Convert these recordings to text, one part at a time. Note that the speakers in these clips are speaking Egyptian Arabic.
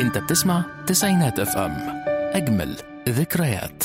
انت بتسمع تسعينات اف ام اجمل ذكريات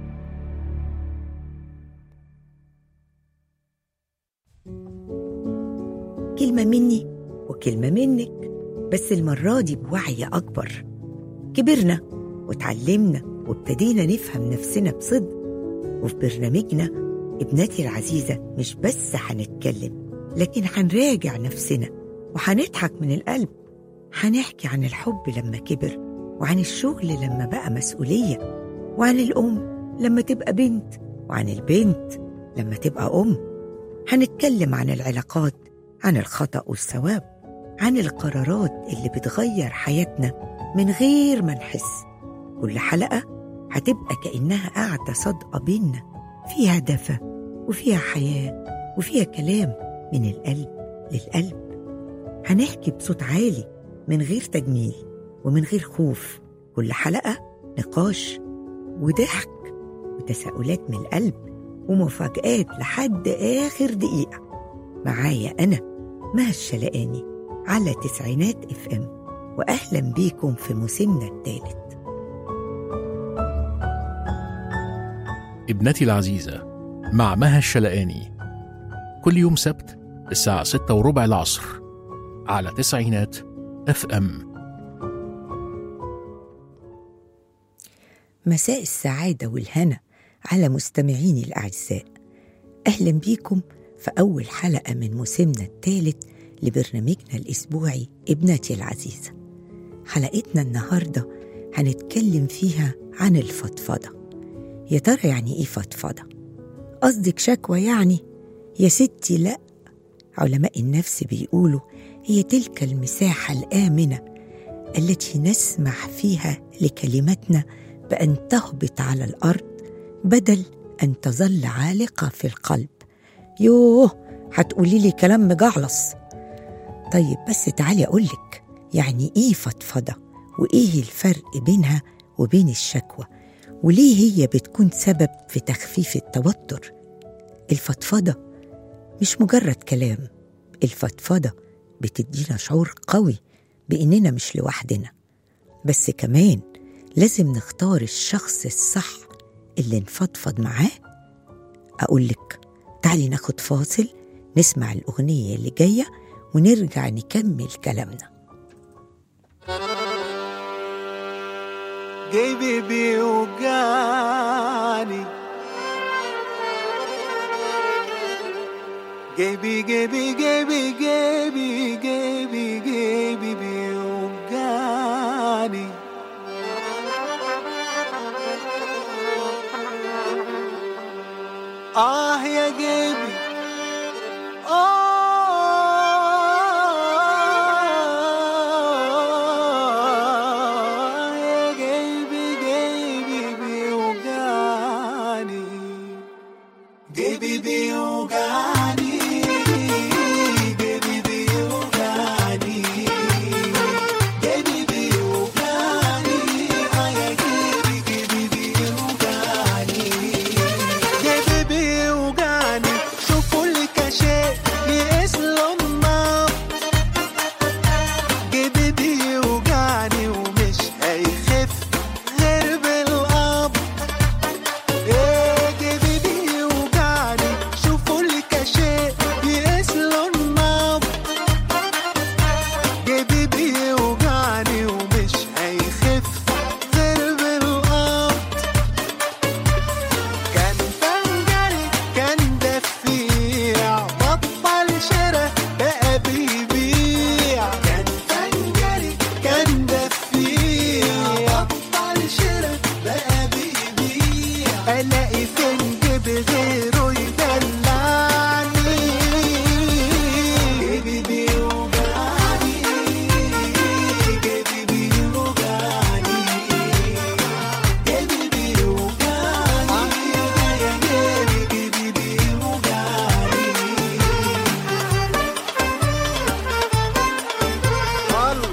كلمة مني وكلمة منك بس المرة دي بوعي أكبر كبرنا وتعلمنا وابتدينا نفهم نفسنا بصدق وفي برنامجنا ابنتي العزيزة مش بس هنتكلم لكن هنراجع نفسنا وهنضحك من القلب هنحكي عن الحب لما كبر وعن الشغل لما بقى مسؤولية وعن الأم لما تبقى بنت وعن البنت لما تبقى أم هنتكلم عن العلاقات عن الخطأ والثواب عن القرارات اللي بتغير حياتنا من غير ما نحس كل حلقة هتبقى كأنها قاعدة صادقة بينا فيها دفى وفيها حياة وفيها كلام من القلب للقلب هنحكي بصوت عالي من غير تجميل ومن غير خوف كل حلقة نقاش وضحك وتساؤلات من القلب ومفاجآت لحد آخر دقيقة معايا أنا مها الشلقاني على تسعينات اف ام وأهلا بيكم في موسمنا الثالث ابنتي العزيزة مع مها الشلقاني كل يوم سبت الساعة ستة وربع العصر على تسعينات اف ام مساء السعادة والهنا على مستمعيني الأعزاء أهلا بيكم في أول حلقة من موسمنا الثالث لبرنامجنا الأسبوعي ابنتي العزيزة حلقتنا النهاردة هنتكلم فيها عن الفضفضة يا ترى يعني إيه فضفضة؟ قصدك شكوى يعني؟ يا ستي لأ علماء النفس بيقولوا هي تلك المساحة الآمنة التي نسمح فيها لكلماتنا بأن تهبط على الأرض بدل أن تظل عالقة في القلب يوه هتقولي لي كلام مجعلص طيب بس تعالي أقولك يعني إيه فضفضة وإيه الفرق بينها وبين الشكوى وليه هي بتكون سبب في تخفيف التوتر الفضفضة مش مجرد كلام الفضفضة بتدينا شعور قوي بإننا مش لوحدنا بس كمان لازم نختار الشخص الصح اللي نفضفض معاه أقولك تعالي ناخد فاصل نسمع الأغنية اللي جاية ونرجع نكمل كلامنا جيبي بيوجعني جيبي جيبي جيبي جيبي جيبي جيبي بيوجعني آه يا جيبي آه يا جيبي جيبي بيوجعني جيبي بيوجعني جيبي بيوجعني جيبي بيوجعني آه يا جيبي جيبي بيوجعني جيبي بيوجعني شوفوا لي كاشات يقيس النار جيبي بيوجعني ومش هيخف غير بالقبض ايه جيبي بيوجعني شوفوا لي كاشات يقيس النار جيبي بيوجعني ومش هيخف غير بالقبض كان فنجري كان دفيع بطل شرا بقى بيبيع كان فنجري كان دفيع بطل شرا بقى بيبيع الاقي فنجب غيره يدلعني جيبي بيوجعني جيبي بيوجعني جيبي بيوجعني يا جيبي جيبي بيوجعني الله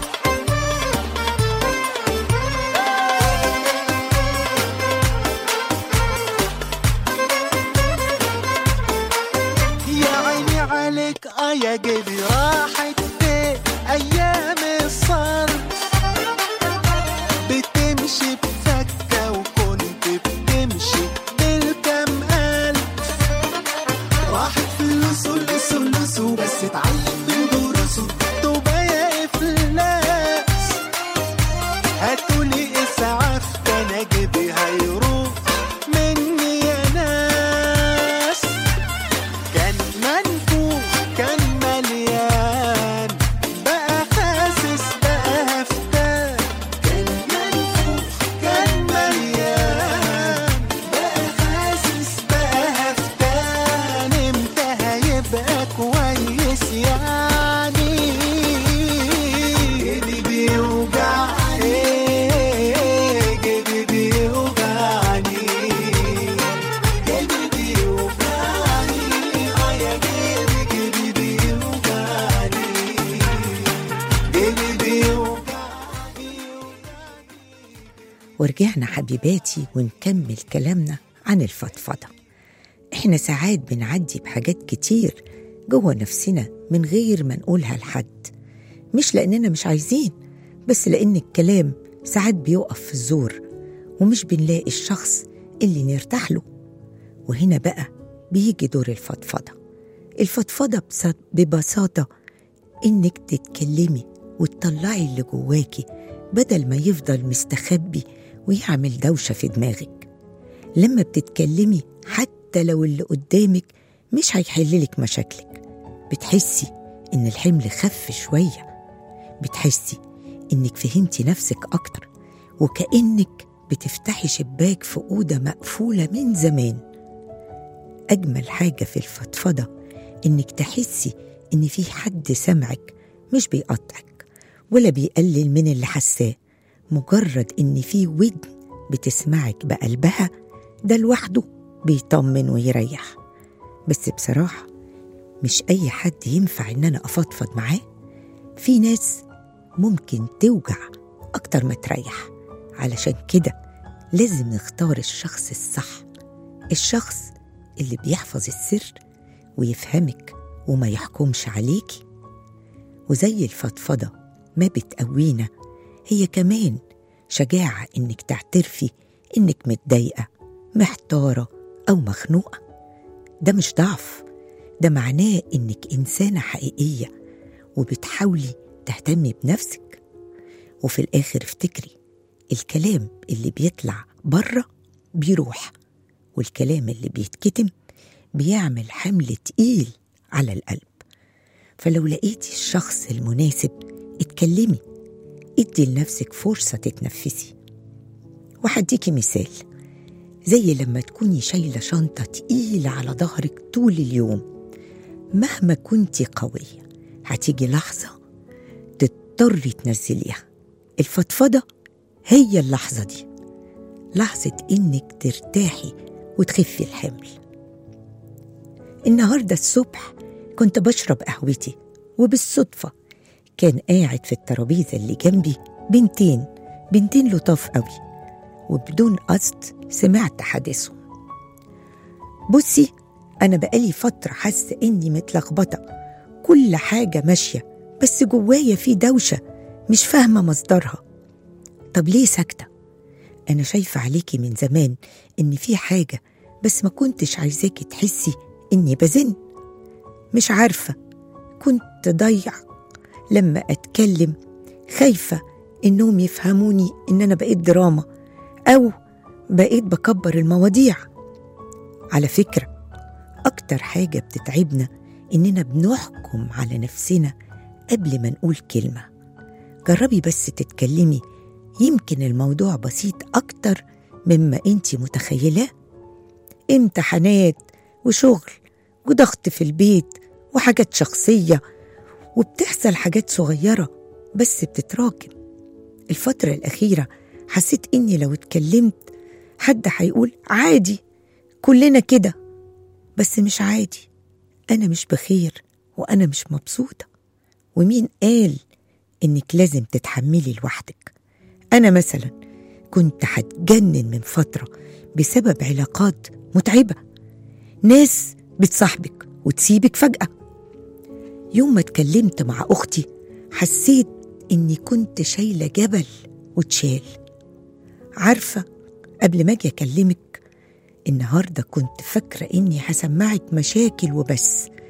يا عيني عليك اه يا جيبي راحت فين ايام الصرف وبس اتعلم من دروسه توبة يا إفلاس هاتولي إسعاف ده أنا جيبي هيروح مني يا ناس كان منفوخ كان مليان بقى حاسس بقى هفتان كان منفوخ كان مليان بقى حاسس بقى هفتان امتى هيبقى كويس يعني جيبي بيوجعني جيبي بيوجعني جيبي بيوجعني اه يا جيبي جيبي بيوجعني جيبي بيوجعني ورجعنا حبيباتي ونكمل كلامنا عن الفضفضة احنا ساعات بنعدي بحاجات كتير جوه نفسنا من غير ما نقولها لحد مش لأننا مش عايزين بس لأن الكلام ساعات بيقف في الزور ومش بنلاقي الشخص اللي نرتاح له وهنا بقى بيجي دور الفضفضة الفضفضة بس- ببساطة إنك تتكلمي وتطلعي اللي جواكي بدل ما يفضل مستخبي ويعمل دوشة في دماغك لما بتتكلمي حتى لو اللي قدامك مش هيحللك مشاكلك بتحسي إن الحمل خف شوية بتحسي إنك فهمتي نفسك أكتر وكأنك بتفتحي شباك في أوضة مقفولة من زمان أجمل حاجة في الفضفضة إنك تحسي إن في حد سمعك مش بيقطعك ولا بيقلل من اللي حساه مجرد إن في ودن بتسمعك بقلبها ده لوحده بيطمن ويريح بس بصراحة مش أي حد ينفع إن أنا أفضفض معاه في ناس ممكن توجع أكتر ما تريح علشان كده لازم نختار الشخص الصح الشخص اللي بيحفظ السر ويفهمك وما يحكمش عليكي وزي الفضفضة ما بتقوينا هي كمان شجاعة إنك تعترفي إنك متضايقة محتارة أو مخنوقة ده مش ضعف ده معناه إنك إنسانة حقيقية وبتحاولي تهتمي بنفسك وفي الآخر افتكري الكلام اللي بيطلع بره بيروح والكلام اللي بيتكتم بيعمل حمل تقيل على القلب فلو لقيتي الشخص المناسب اتكلمي ادي لنفسك فرصة تتنفسي وهديكي مثال زي لما تكوني شايلة شنطة تقيلة على ظهرك طول اليوم مهما كنتي قوية هتيجي لحظة تضطري تنزليها الفضفضة هي اللحظة دي لحظة إنك ترتاحي وتخفي الحمل النهاردة الصبح كنت بشرب قهوتي وبالصدفة كان قاعد في الترابيزة اللي جنبي بنتين بنتين لطاف قوي وبدون قصد سمعت حديثهم بصي أنا بقالي فترة حاسة إني متلخبطة كل حاجة ماشية بس جوايا في دوشة مش فاهمة مصدرها طب ليه ساكتة؟ أنا شايفة عليكي من زمان إن في حاجة بس ما كنتش عايزاكي تحسي إني بزن مش عارفة كنت ضيع لما أتكلم خايفة إنهم يفهموني إن أنا بقيت دراما أو بقيت بكبر المواضيع على فكرة أكتر حاجة بتتعبنا إننا بنحكم على نفسنا قبل ما نقول كلمة جربي بس تتكلمي يمكن الموضوع بسيط أكتر مما أنت متخيلاه امتحانات وشغل وضغط في البيت وحاجات شخصية وبتحصل حاجات صغيرة بس بتتراكم الفترة الأخيرة حسيت إني لو اتكلمت حد هيقول عادي كلنا كده بس مش عادي أنا مش بخير وأنا مش مبسوطة ومين قال إنك لازم تتحملي لوحدك أنا مثلا كنت هتجنن من فترة بسبب علاقات متعبة ناس بتصاحبك وتسيبك فجأة يوم ما اتكلمت مع أختي حسيت إني كنت شايلة جبل واتشال عارفة قبل ما أجي أكلمك النهاردة كنت فاكرة إني هسمعك مشاكل وبس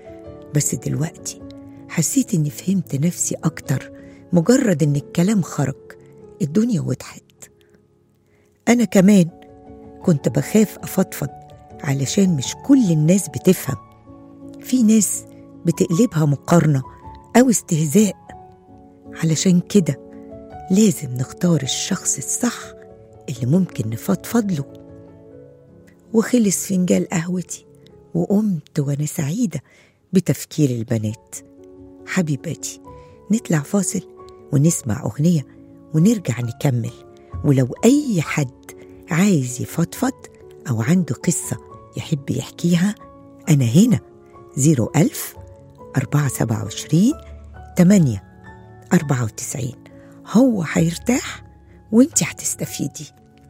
بس دلوقتي حسيت إني فهمت نفسي أكتر مجرد إن الكلام خرج الدنيا وضحت أنا كمان كنت بخاف أفضفض علشان مش كل الناس بتفهم في ناس بتقلبها مقارنة أو استهزاء علشان كده لازم نختار الشخص الصح اللي ممكن نفضفض له وخلص فنجان قهوتي وقمت وأنا سعيدة بتفكير البنات حبيباتي نطلع فاصل ونسمع أغنية ونرجع نكمل ولو أي حد عايز يفضفض أو عنده قصة يحب يحكيها أنا هنا زيرو ألف أربعة سبعة وعشرين تمانية أربعة وتسعين هو هيرتاح وانت هتستفيدي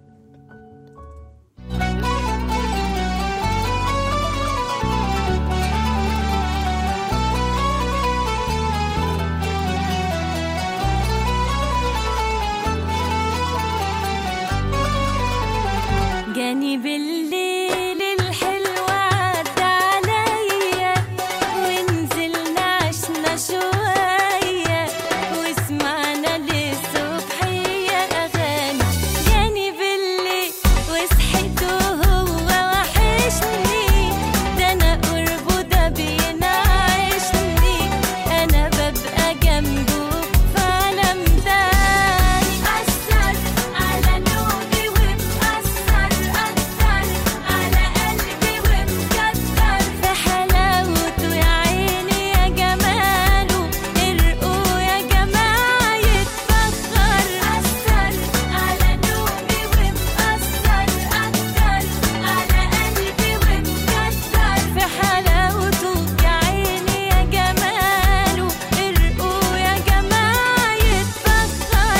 جاني بالليل الحلو عدى عليا ونزلنا عشنا شوية وسمعنا للصبحية أغاني جاني بالليل وصحيت وهو وحشني ده أنا قربه ده بينعشني أنا ببقى جنبه فعلا مداني أثر على نومي ومأثر أثر على قلبي ومكتر في حلاوته يا عيني يا جماله ارقوا يا جماعة يتفخر أثر على نومي ومأثر أثر على قلبي ومكتر في حلاوته يا عيني يا جماله ارقوا يا جماعة يتفخر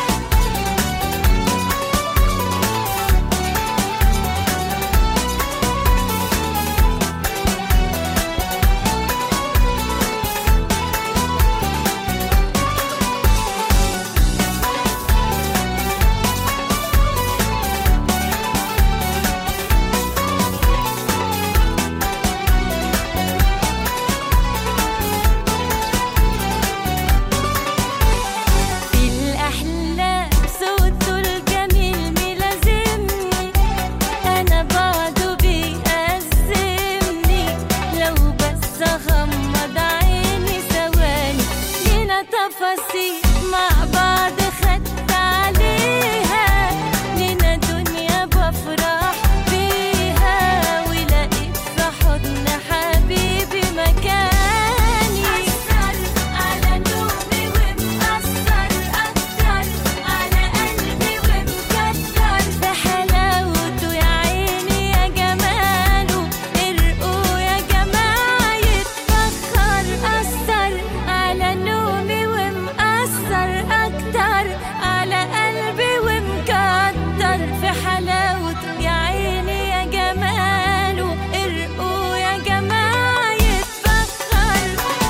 في الأحلام صوته الجميل ملازمني أنا بعده بيأزمني لو بس أغمض عيني ثواني لينا تفاصيل مع بعض خدت عليها لينا دنيا بفرح بيها ولقيت في حضن حبيبي مكاني أثر على نومي ومأثر أثر على قلبي ومكتر في حلاوته يا عيني يا جماله ارقوا يا جماعة يتفخر أثر على نومي ومأثر أكتر على قلبي ومكتر في حلاوته يا عيني يا جماله ارقوا يا جماعة يتفخر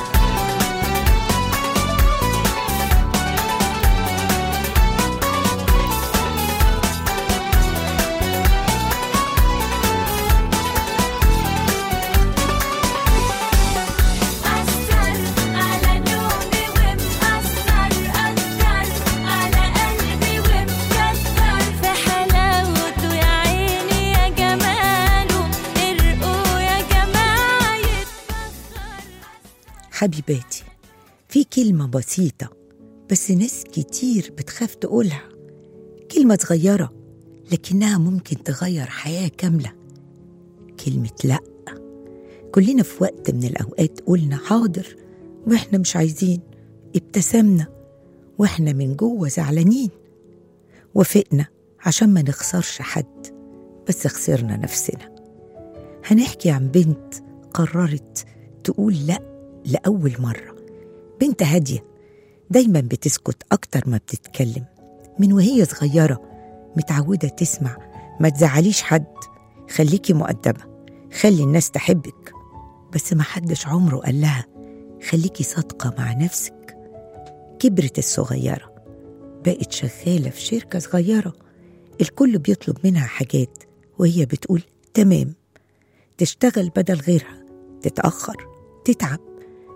أثر على نومي ومأثر أثر على قلبي ومكتر في حلاوته يا عيني يا جماله ارقوا يا جماعة يتفخر حبيباتي في كلمة بسيطة بس ناس كتير بتخاف تقولها كلمة صغيرة لكنها ممكن تغير حياة كاملة كلمة لأ كلنا في وقت من الأوقات قلنا حاضر وإحنا مش عايزين ابتسمنا وإحنا من جوه زعلانين وافقنا عشان ما نخسرش حد بس خسرنا نفسنا هنحكي عن بنت قررت تقول لأ لأول مرة بنت هادية دايما بتسكت أكتر ما بتتكلم من وهي صغيرة متعودة تسمع ما تزعليش حد خليكي مؤدبة خلي الناس تحبك بس ما حدش عمره قال لها خليكي صادقة مع نفسك كبرت الصغيرة بقت شغالة في شركة صغيرة الكل بيطلب منها حاجات وهي بتقول تمام تشتغل بدل غيرها تتأخر تتعب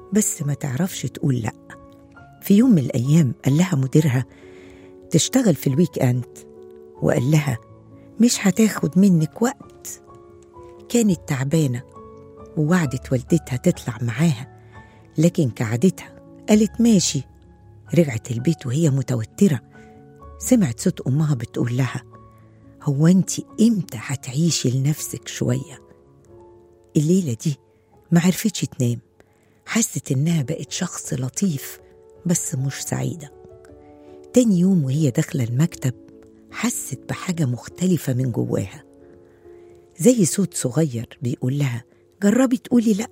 بس ما تعرفش تقول لأ في يوم من الأيام قال لها مديرها تشتغل في الويك أند وقال لها مش هتاخد منك وقت كانت تعبانة ووعدت والدتها تطلع معاها لكن كعادتها قالت ماشي رجعت البيت وهي متوترة سمعت صوت أمها بتقول لها هو أنت إمتى هتعيشي لنفسك شوية الليلة دي ما عرفتش تنام حست إنها بقت شخص لطيف بس مش سعيدة تاني يوم وهي داخلة المكتب حست بحاجة مختلفة من جواها زي صوت صغير بيقول لها جربي تقولي لأ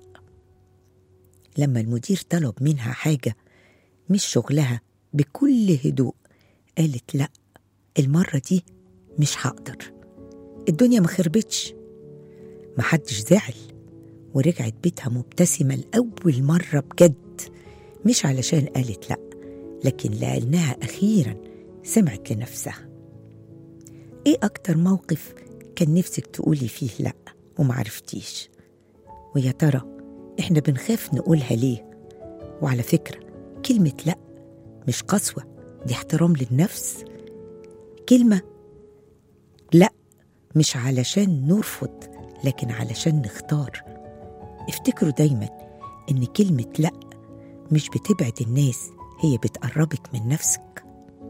لما المدير طلب منها حاجة مش شغلها بكل هدوء قالت لأ المرة دي مش هقدر الدنيا ما خربتش محدش زعل ورجعت بيتها مبتسمة لأول مرة بجد مش علشان قالت لأ لكن لأنها أخيرا سمعت لنفسها إيه أكتر موقف كان نفسك تقولي فيه لأ ومعرفتيش ويا ترى إحنا بنخاف نقولها ليه وعلى فكرة كلمة لأ مش قسوة دي احترام للنفس كلمة لأ مش علشان نرفض لكن علشان نختار افتكروا دايما إن كلمة لأ مش بتبعد الناس هي بتقربك من نفسك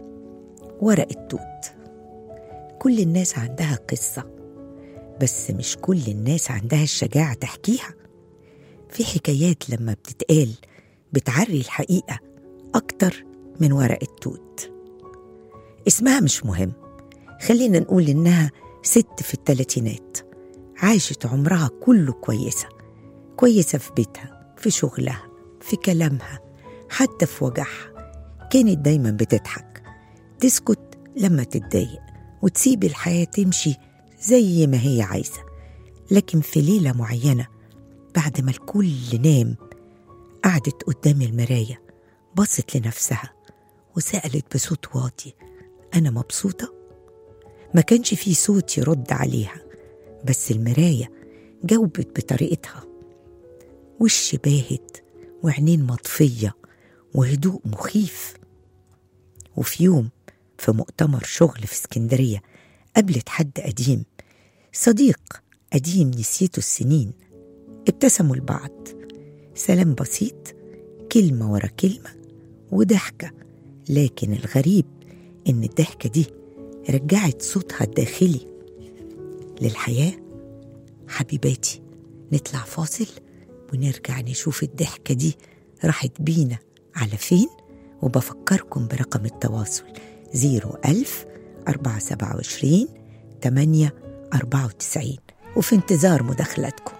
ورق التوت كل الناس عندها قصة بس مش كل الناس عندها الشجاعة تحكيها في حكايات لما بتتقال بتعري الحقيقة أكتر من ورق التوت اسمها مش مهم خلينا نقول إنها ست في التلاتينات عاشت عمرها كله كويسة كويسة في بيتها في شغلها في كلامها حتى في وجعها كانت دايما بتضحك تسكت لما تتضايق وتسيب الحياة تمشي زي ما هي عايزة لكن في ليلة معينة بعد ما الكل نام قعدت قدام المراية بصت لنفسها وسألت بصوت واطي أنا مبسوطة؟ ما كانش في صوت يرد عليها بس المراية جاوبت بطريقتها وش باهت وعينين مطفية وهدوء مخيف وفي يوم في مؤتمر شغل في اسكندرية قابلت حد قديم صديق قديم نسيته السنين ابتسموا لبعض سلام بسيط كلمة ورا كلمة وضحكة لكن الغريب إن الضحكة دي رجعت صوتها الداخلي للحياة حبيباتي نطلع فاصل ونرجع نشوف الضحكة دي راحت بينا على فين وبفكركم برقم التواصل زيرو ألف أربعة سبعة وعشرين تمانية أربعة وتسعين وفي انتظار مداخلاتكم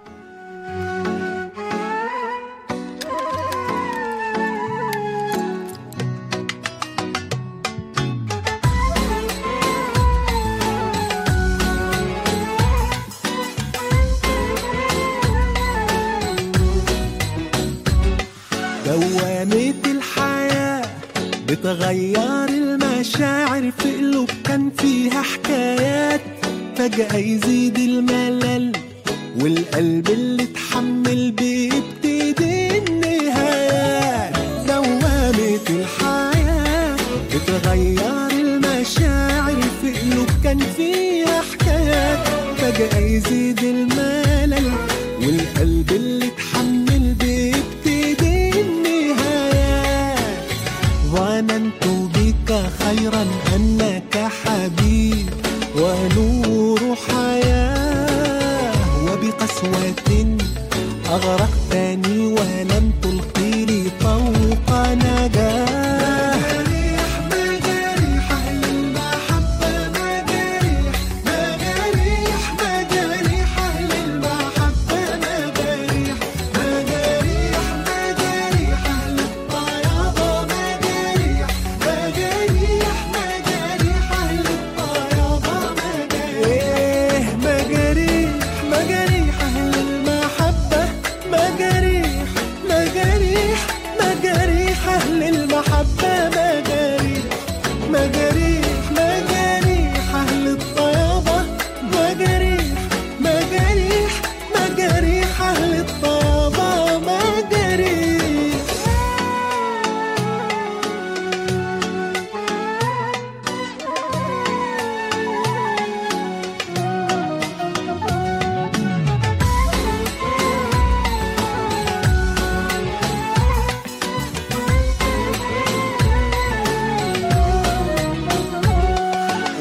دوامة الحياة بتغير المشاعر في قلوب كان فيها حكايات فجأة يزيد الملل والقلب اللي اتحمل بيبتدي النهايات دوامة الحياة بتغير المشاعر في قلوب كان فيها حكايات فجأة يزيد الملل والقلب اللي اتحمل بيبتدي النهايات ظننت بك خيرا أنك حبيب ونور حياة وبقسوة أغرقتني ولم تلقي لي طوق نجاة مجاريح مجاريح أهل المحبة مجاريح مجاريح مجاريح أهل المحبة مجاريح مجاريح مجاريح أهل الطيابة مجاريح مجاريح مجاريح أهل الطيابة مجاريح مجاريح مجاريح أهل المحبة مجاريح مجاريح مجاريح أهل المحبة مجاريح مجاريح مجاريح أهل الطيابة مجاريح مجاريح مجاريح أهل الطيابة مجاريح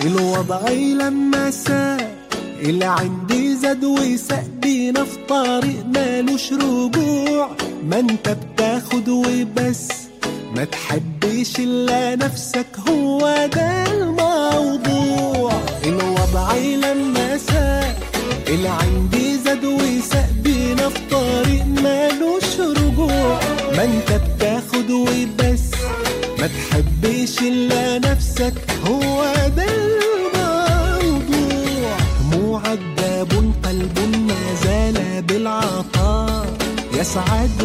الوضع لما ساء اللي عندي زاد وساق بينا في طريق مالوش رجوع ما انت بتاخد وبس ما تحبش الا نفسك هو ده الموضوع الوضع لما ساء اللي عندي زاد وساق بينا في طريق مالوش رجوع ما انت بتاخد وبس ما تحبش الا نفسك هو ده الموضوع دموعك باب قلب ما زال بالعطاء يسعد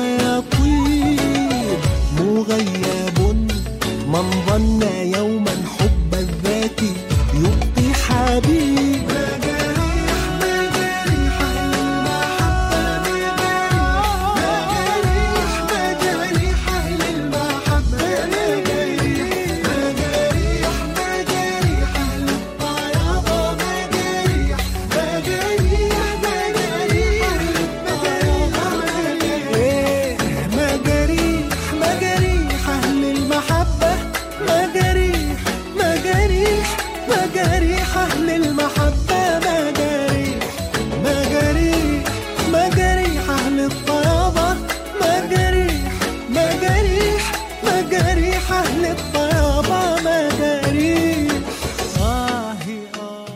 ويطيب مغيب من ظن يوما حب الذات يبقي حبيب مجاريح مجاريح المحبة مجاريح مجاريح مجاريح مجاريح للطيابة مجاريح مجاريح مجاريح مجاريح أهل المحبة مجاريح مجاريح مجاريح أهل المحبة مجاريح مجاريح مجاريح أهل الطيابة مجاريح مجاريح مجاريح أهل الطيابة مجاريح آه آه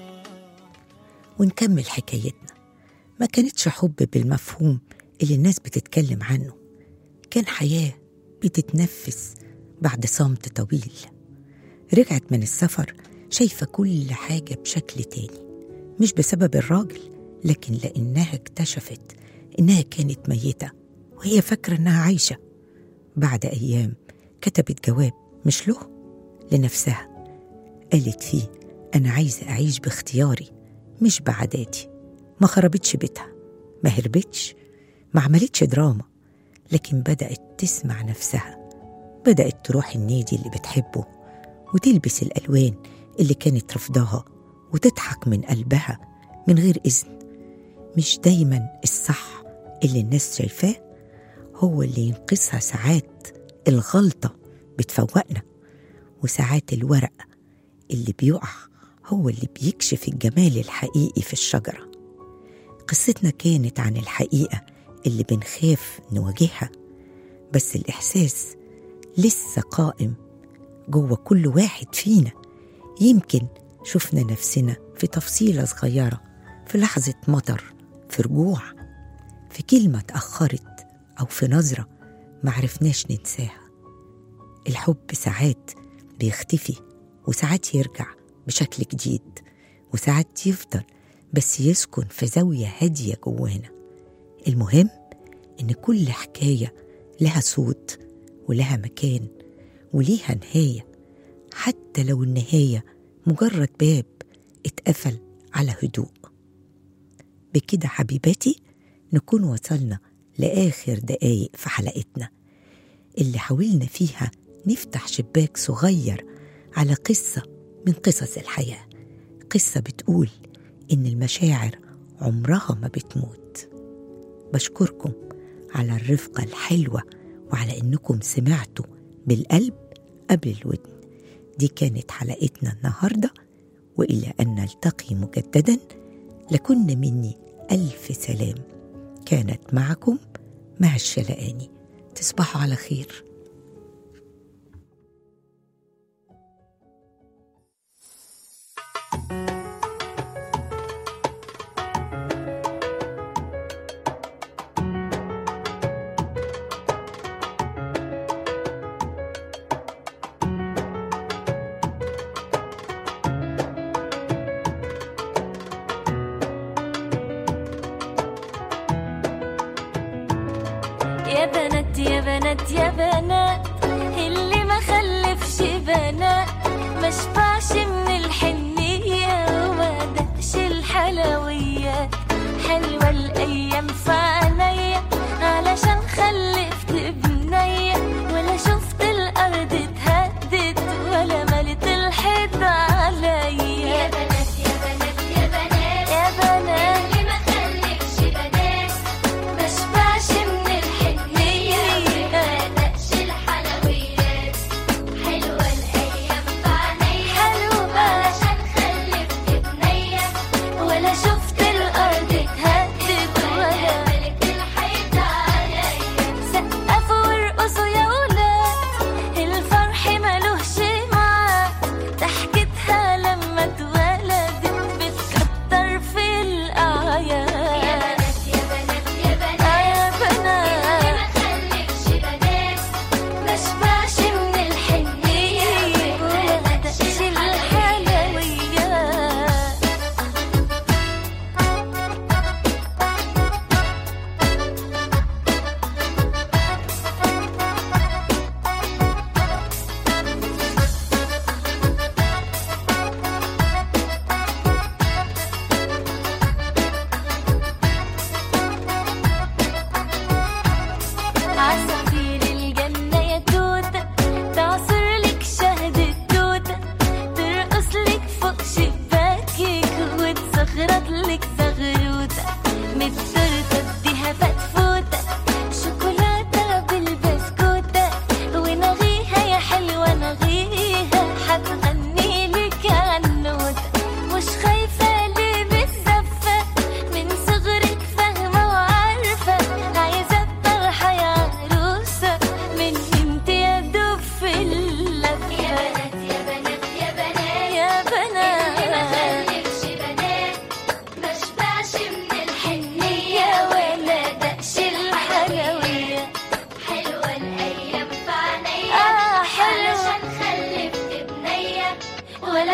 ونكمل حكايتنا ما كانتش حب بالمفهوم اللي الناس بتتكلم عنه كان حياة بتتنفس بعد صمت طويل رجعت من السفر شايفة كل حاجة بشكل تاني مش بسبب الراجل لكن لأنها اكتشفت إنها كانت ميتة وهي فاكرة إنها عايشة بعد أيام كتبت جواب مش له لنفسها قالت فيه أنا عايزة أعيش باختياري مش بعاداتي ما خربتش بيتها ما هربتش ما عملتش دراما لكن بدأت تسمع نفسها بدأت تروح النادي اللي بتحبه وتلبس الألوان اللي كانت رفضاها وتضحك من قلبها من غير إذن مش دايما الصح اللي الناس شايفاه هو اللي ينقذها ساعات الغلطة بتفوقنا وساعات الورق اللي بيقع هو اللي بيكشف الجمال الحقيقي في الشجرة قصتنا كانت عن الحقيقة اللي بنخاف نواجهها بس الإحساس لسه قائم جوه كل واحد فينا يمكن شفنا نفسنا في تفصيلة صغيرة في لحظة مطر في رجوع في كلمة اتأخرت أو في نظرة معرفناش ننساها الحب ساعات بيختفي وساعات يرجع بشكل جديد وساعات يفضل بس يسكن في زاوية هادية جوانا المهم إن كل حكاية لها صوت ولها مكان وليها نهاية حتى لو النهاية مجرد باب اتقفل على هدوء بكده حبيباتي نكون وصلنا لآخر دقايق في حلقتنا اللي حاولنا فيها نفتح شباك صغير على قصة من قصص الحياة قصة بتقول إن المشاعر عمرها ما بتموت بشكركم على الرفقة الحلوة وعلى إنكم سمعتوا بالقلب قبل الودن دي كانت حلقتنا النهاردة وإلى أن نلتقي مجددا لكن مني ألف سلام كانت معكم مها الشلقاني تصبحوا على خير يا بنات يا بنات يا بنات اللي ما خلفش بنات ما شبعش من الحنية وما دقش الحلويات حلوة الأيام في عينيا علشان خلفت بنية ولا شفت الأرض اتهدت ولا ملت الحيط عليا يا بنات يا بنات يا بنات يا بنات اللي ما خلفش بنات ما شبعش من الحنية ما دقش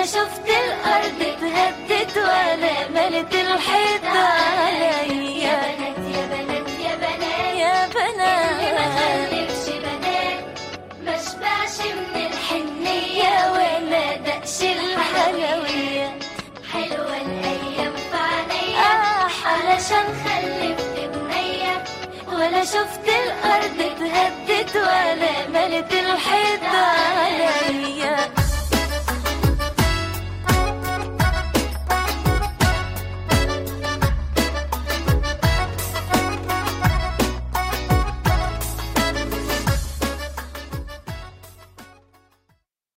ولا شفت الأرض اتهدت ولا ملت الحيط عليا يا بنات يا بنات يا بنات يا بنات اللي ما خلفش بنات ما شبعش من الحنية ولا دقش الحلويات حلوة الأيام في عينيا علشان خلفت بنية ولا شفت الأرض اتهدت ولا ملت الحيط